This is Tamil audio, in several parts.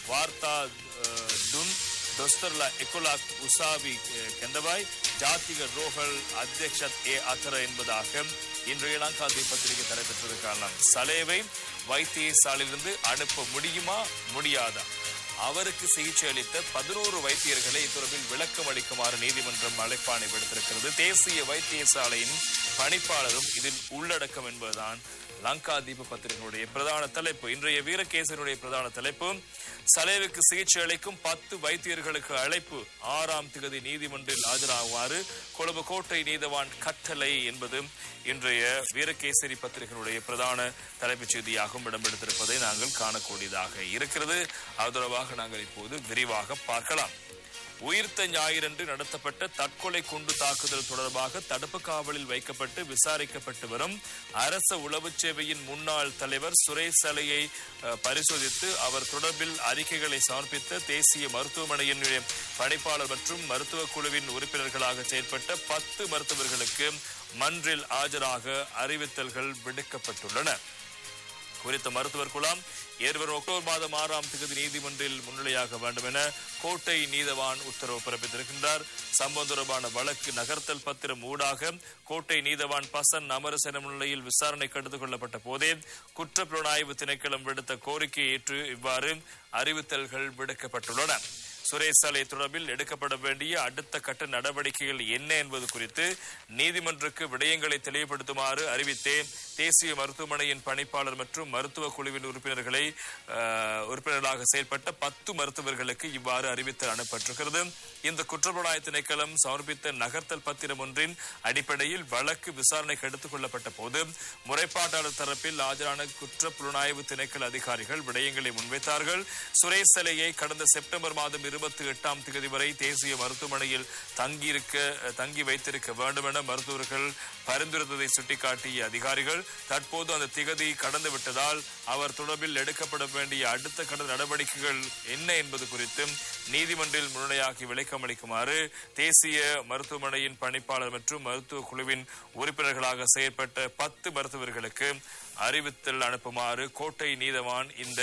வார்த்தா அஹ், டுன் දොස්තරලා එකොලක් උසාවි அஹ், கெந்தவாய் ஜாத்திக ரோஹல் அத்தியக்ஷத் ஏ அத்தர என்பதாக இன்றைய லங்காதி பத்திரிகை தரப்பெற்றது காரணம் சலேவை வைத்தியசாலையிலிருந்து அனுப்ப முடியுமா முடியாதா அவருக்கு சிகிச்சை அளித்த பதினோரு வைத்தியர்களை இத்தொடர்பில் விளக்கம் அளிக்குமாறு நீதிமன்றம் அழைப்பாணை விடுத்திருக்கிறது தேசிய வைத்தியசாலையின் பணிப்பாளரும் இதில் உள்ளடக்கம் என்பதுதான் லங்கா தீப பத்திரிகையுடைய பிரதான தலைப்பு இன்றைய வீரகேசனுடைய பிரதான தலைப்பு சலேவுக்கு சிகிச்சை அளிக்கும் பத்து வைத்தியர்களுக்கு அழைப்பு ஆறாம் திகதி நீதிமன்றில் ஆஜராகுமாறு கொழும்பு கோட்டை நீதவான் கட்டளை என்பது இன்றைய வீரகேசரி பத்திரிகையினுடைய பிரதான தலைப்புச் செய்தியாகவும் இடம்பெடுத்திருப்பதை நாங்கள் காணக்கூடியதாக இருக்கிறது அது தொடர்பாக நாங்கள் இப்போது விரிவாக பார்க்கலாம் உயிர்த்த ஞாயிறன்று நடத்தப்பட்ட தற்கொலை குண்டு தாக்குதல் தொடர்பாக தடுப்பு காவலில் வைக்கப்பட்டு விசாரிக்கப்பட்டு வரும் அரச உளவுச் சேவையின் முன்னாள் தலைவர் சுரேஷ் சலையை அஹ், பரிசோதித்து அவர் தொடர்பில் அறிக்கைகளை சமர்ப்பித்த தேசிய மருத்துவமனையின் பணிப்பாளர் மற்றும் மருத்துவ குழுவின் உறுப்பினர்களாக செயல்பட்ட பத்து மருத்துவர்களுக்கு மன்றில் ஆஜராக அறிவித்தல்கள் விடுக்கப்பட்டுள்ளன குறித்த மருத்துவர் குழாம் ஏர்வரும் அக்டோபர் மாதம் ஆறாம் தேதி நீதிமன்றில் முன்னிலையாக வேண்டும் என கோட்டை நீதவான் உத்தரவு பிறப்பித்திருக்கின்றார் சம்பவம் தொடர்பான வழக்கு நகர்த்தல் பத்திரம் ஊடாக கோட்டை நீதவான் பசன் அமரசேன முன்னிலையில் விசாரணைக்கு எடுத்துக் கொள்ளப்பட்ட போதே குற்றப்புலனாய்வு திணைக்களம் விடுத்த கோரிக்கையை ஏற்று இவ்வாறு அறிவித்தல்கள் விடுக்கப்பட்டுள்ளன சுரேஷ் சாலை தொடர்பில் எடுக்கப்பட வேண்டிய அடுத்த கட்ட நடவடிக்கைகள் என்ன என்பது குறித்து நீதிமன்றக்கு விடயங்களை தெளிவுபடுத்துமாறு அறிவித்தே தேசிய மருத்துவமனையின் பணிப்பாளர் மற்றும் மருத்துவ குழுவின் உறுப்பினர்களை அஹ், உறுப்பினர்களாக செயல்பட்ட பத்து மருத்துவர்களுக்கு இவ்வாறு அறிவித்தல் அனுப்பப்பட்டிருக்கிறது இந்த குற்றப்புலனாய்வு திணைக்களம் சமர்ப்பித்த நகர்த்தல் பத்திரம் ஒன்றின் அடிப்படையில் வழக்கு விசாரணைக்கு எடுத்துக் கொள்ளப்பட்ட போது முறைப்பாட்டாளர் தரப்பில் ஆஜரான குற்ற புலனாய்வு திணைக்கள அதிகாரிகள் விடயங்களை முன்வைத்தார்கள் சுரேஷ் சிலையை கடந்த செப்டம்பர் மாதம் இருபத்தி எட்டாம் தேதி வரை தேசிய மருத்துவமனையில் தங்கியிருக்க தங்கி வைத்திருக்க வேண்டும் என மருத்துவர்கள் பரிந்துரைத்ததை சுட்டிக்காட்டிய அதிகாரிகள் தற்போது அந்த திகதி கடந்து விட்டதால் அவர் தொடர்பில் எடுக்கப்பட வேண்டிய அடுத்த கட்ட நடவடிக்கைகள் என்ன என்பது குறித்து நீதிமன்றில் முன்னிலையாகி விளக்கம் அளிக்குமாறு தேசிய மருத்துவமனையின் பணிப்பாளர் மற்றும் மருத்துவ குழுவின் உறுப்பினர்களாக செயற்பட்ட பத்து மருத்துவர்களுக்கு அறிவித்தல் அனுப்புமாறு கோட்டை நீதவான் இந்த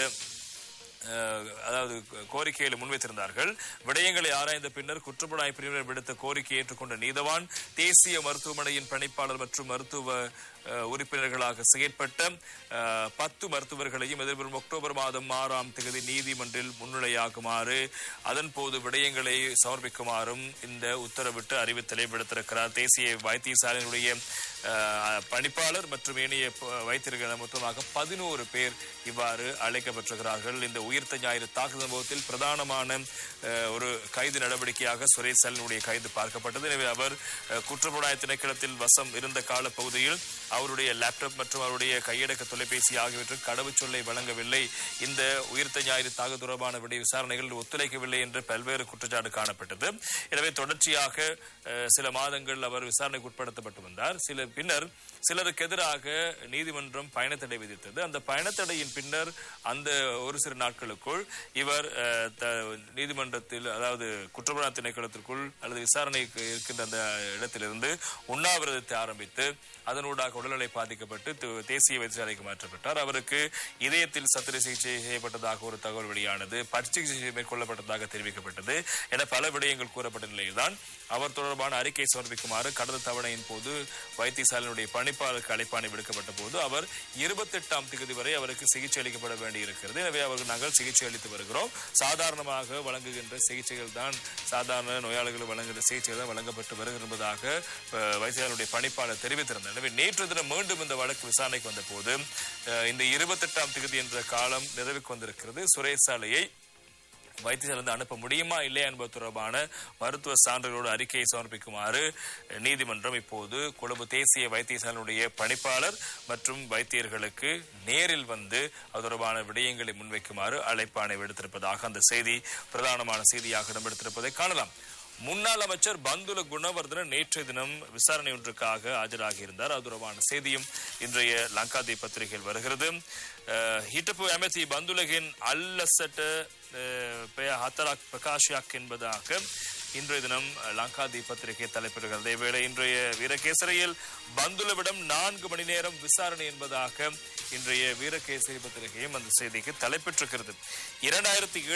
அஹ், அதாவது கோரிக்கைகளை முன்வைத்திருந்தார்கள் விடயங்களை ஆராய்ந்த பின்னர் குற்றப்புலனாய்வு பிரிவினர் விடுத்த கோரிக்கையை ஏற்றுக்கொண்ட நீதவான் தேசிய மருத்துவமனையின் பணிப்பாளர் மற்றும் மருத்துவ அஹ், உறுப்பினர்களாக செயற்பட்ட அஹ், பத்து மருத்துவர்களையும் எதிர்வரும் அக்டோபர் மாதம் ஆறாம் தேதி நீதிமன்றில் முன்னிலையாகுமாறு அதன் போது விடயங்களை சமர்ப்பிக்குமாறும் இந்த உத்தரவிட்டு அறிவித்தலை விடுத்திருக்கிறார் தேசிய வைத்தியசாலையினுடைய அஹ், பணிப்பாளர் மற்றும் ஏனைய ப- வைத்தியர்கள் மொத்தமாக பதினோரு பேர் இவ்வாறு அழைக்கப்பட்டிருக்கிறார்கள் இந்த உயிர்த்த ஞாயிறு தாக்குதல் சம்பவத்தில் பிரதானமான அஹ், ஒரு கைது நடவடிக்கையாக சுரேஷ் சலனுடைய கைது பார்க்கப்பட்டது எனவே அவர் அஹ், குற்றப்புலனாய்வு திணைக்களத்தில் வசம் இருந்த கால பகுதியில் அவருடைய லேப்டாப் மற்றும் அவருடைய கையடக்க தொலைபேசி ஆகியவற்றுக்கு கடவுச்சொல்லை வழங்கவில்லை இந்த உயிர்த்த ஞாயிறு தாக்குதல் தொடர்பான விடை விசாரணைகள் ஒத்துழைக்கவில்லை என்று பல்வேறு குற்றச்சாட்டு காணப்பட்டது எனவே தொடர்ச்சியாக அஹ், சில மாதங்கள் அவர் விசாரணைக்கு உட்படுத்தப்பட்டு வந்தார் சில பின்னர் சிலருக்கு எதிராக நீதிமன்றம் பயணத்தடை விதித்தது அந்த பயணத்தடையின் பின்னர் அந்த ஒரு சில நாட்களுக்குள் இவர் அஹ், த- நீதிமன்றத்தில் அதாவது குற்றப்புலனாய்வு திணைக்களத்திற்குள் அல்லது விசாரணைக்கு இருக்கின்ற அந்த இடத்திலிருந்து உண்ணாவிரதத்தை ஆரம்பித்து அதனூடாக உடல்நிலை பாதிக்கப்பட்டு து- தேசிய வைத்தியசாலைக்கு மாற்றப்பட்டார் அவருக்கு இதயத்தில் சத்திர சிகிச்சை செய்யப்பட்டதாக ஒரு தகவல் வெளியானது பற்று சிகிச்சை மேற்கொள்ளப்பட்டதாக தெரிவிக்கப்பட்டது என பல விடயங்கள் கூறப்பட்ட நிலையில்தான் அவர் தொடர்பான அறிக்கை சமர்ப்பிக்குமாறு கடந்த தவணையின் போது வைத்தியசாலையினுடைய பணிப்பாளருக்கு அழைப்பாணை விடுக்கப்பட்ட போது அவர் இருபத்தெட்டாம் தேதி வரை அவருக்கு சிகிச்சை அளிக்கப்பட வேண்டியிருக்கிறது எனவே அவருக்கு நாங்கள் சிகிச்சை அளித்து வருகிறோம் சாதாரணமாக வழங்குகின்ற சிகிச்சைகள் தான் சாதாரண நோயாளிகளுக்கு வழங்குகின்ற சிகிச்சைகள் தான் வழங்கப்பட்டு வருகிறது என்பதாக அஹ், வைத்தியர்களுடைய பணிப்பாளர் தெரிவித்திருந்தார் எனவே நேற்று தினம் மீண்டும் இந்த வழக்கு விசாரணைக்கு வந்த போது அஹ், இந்த இருபத்தெட்டாம் தேதி என்ற காலம் நிறைவுக்கு வந்திருக்கிறது சுரேஷ் சாலையை வைத்தியசாலிருந்து அனுப்ப முடியுமா இல்லையா என்பது தொடர்பான மருத்துவ சான்றுகளோடு அறிக்கையை சமர்ப்பிக்குமாறு நீதிமன்றம் இப்போது கொழும்பு தேசிய வைத்தியசாலையுடைய பணிப்பாளர் மற்றும் வைத்தியர்களுக்கு நேரில் வந்து அது தொடர்பான விடயங்களை முன்வைக்குமாறு அழைப்பாணை விடுத்திருப்பதாக அந்த செய்தி பிரதானமான செய்தியாக இடம்பெடுத்திருப்பதை காணலாம் முன்னாள் அமைச்சர் பந்துல குணவர்தன நேற்றைய தினம் விசாரணை ஒன்றுக்காக ஆஜராகி இருந்தார் அது தொடர்பான செய்தியும் இன்றைய லங்காதி பத்திரிகையில் வருகிறது அஹ், හිටපු ඇමති බන්දුලගෙන් අල්ලසට பெய ஹத்தராக் பிரகாஷ்யாக் என்பதாக இன்றைய தினம் லங்காதி பத்திரிகை தலைப்பிடுகிறது இதேவேளை இன்றைய வீரகேசரியில் பந்துலவிடம் நான்கு மணி நேரம் விசாரணை என்பதாக இன்றைய வீரகேசரி பத்திரிகையும் அந்த செய்திக்கு தலைப்பெற்றிருக்கிறது இரண்டாயிரத்தி